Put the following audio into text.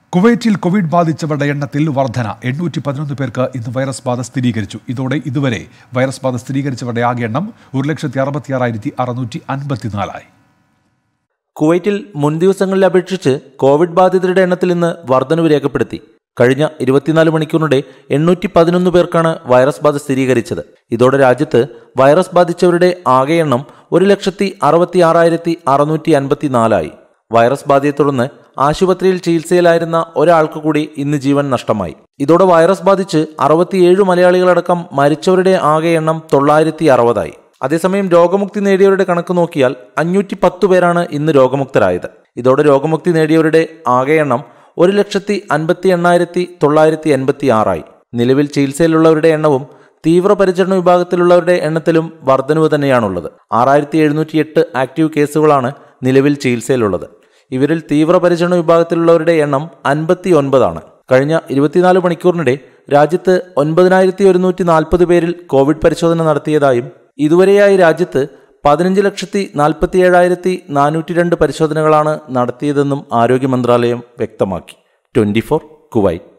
കുവൈറ്റിൽ കോവിഡ് ബാധിച്ചവരുടെ എണ്ണത്തിൽ വർധന എണ്ണൂറ്റി പതിനൊന്ന് പേർക്ക് ഇന്ന് വൈറസ് ബാധ സ്ഥിരീകരിച്ചു ഇതോടെ ഇതുവരെ വൈറസ് ബാധ സ്ഥിരീകരിച്ചവരുടെ ആകെ എണ്ണം ഒരു ലക്ഷത്തി അറുപത്തിയാറായിരത്തി അറുന്നൂറ്റി അൻപത്തിനാലായി കുവൈറ്റിൽ മുൻ ദിവസങ്ങളിൽ അപേക്ഷിച്ച് കോവിഡ് ബാധിതരുടെ എണ്ണത്തിൽ ഇന്ന് വർധനവ് രേഖപ്പെടുത്തി കഴിഞ്ഞ ഇരുപത്തിനാല് മണിക്കൂറിനിടെ എണ്ണൂറ്റി പതിനൊന്ന് പേർക്കാണ് വൈറസ് ബാധ സ്ഥിരീകരിച്ചത് ഇതോടെ രാജ്യത്ത് വൈറസ് ബാധിച്ചവരുടെ ആകെ എണ്ണം ഒരു ലക്ഷത്തി അറുപത്തി ആറായിരത്തി അറുന്നൂറ്റി അൻപത്തിനാലായി വൈറസ് ബാധയെ തുടർന്ന് ആശുപത്രിയിൽ ചികിത്സയിലായിരുന്ന ഒരാൾക്ക് കൂടി ഇന്ന് ജീവൻ നഷ്ടമായി ഇതോടെ വൈറസ് ബാധിച്ച് അറുപത്തിയേഴ് മലയാളികളടക്കം മരിച്ചവരുടെ ആകെ എണ്ണം തൊള്ളായിരത്തി അറുപതായി അതേസമയം രോഗമുക്തി നേടിയവരുടെ കണക്ക് നോക്കിയാൽ അഞ്ഞൂറ്റി പത്ത് പേരാണ് ഇന്ന് രോഗമുക്തരായത് ഇതോടെ രോഗമുക്തി നേടിയവരുടെ ആകെ എണ്ണം ഒരു ലക്ഷത്തി അൻപത്തി എണ്ണായിരത്തി തൊള്ളായിരത്തി എൺപത്തി ആറായി നിലവിൽ ചികിത്സയിലുള്ളവരുടെ എണ്ണവും തീവ്രപരിചരണ വിഭാഗത്തിലുള്ളവരുടെ എണ്ണത്തിലും വർധനവ് തന്നെയാണുള്ളത് ആറായിരത്തി എഴുന്നൂറ്റി എട്ട് ആക്റ്റീവ് കേസുകളാണ് നിലവിൽ ചികിത്സയിലുള്ളത് ഇവരിൽ തീവ്രപരിചരണ വിഭാഗത്തിലുള്ളവരുടെ എണ്ണം അൻപത്തി ഒൻപതാണ് കഴിഞ്ഞ ഇരുപത്തിനാല് മണിക്കൂറിനിടെ രാജ്യത്ത് ഒൻപതിനായിരത്തി ഒരുന്നൂറ്റി നാൽപ്പത് പേരിൽ കോവിഡ് പരിശോധന നടത്തിയതായും ഇതുവരെയായി രാജ്യത്ത് പതിനഞ്ച് ലക്ഷത്തി നാൽപ്പത്തി ഏഴായിരത്തി നാനൂറ്റി രണ്ട് പരിശോധനകളാണ് നടത്തിയതെന്നും ആരോഗ്യ മന്ത്രാലയം വ്യക്തമാക്കി ട്വന്റി ഫോർ കുവൈറ്റ്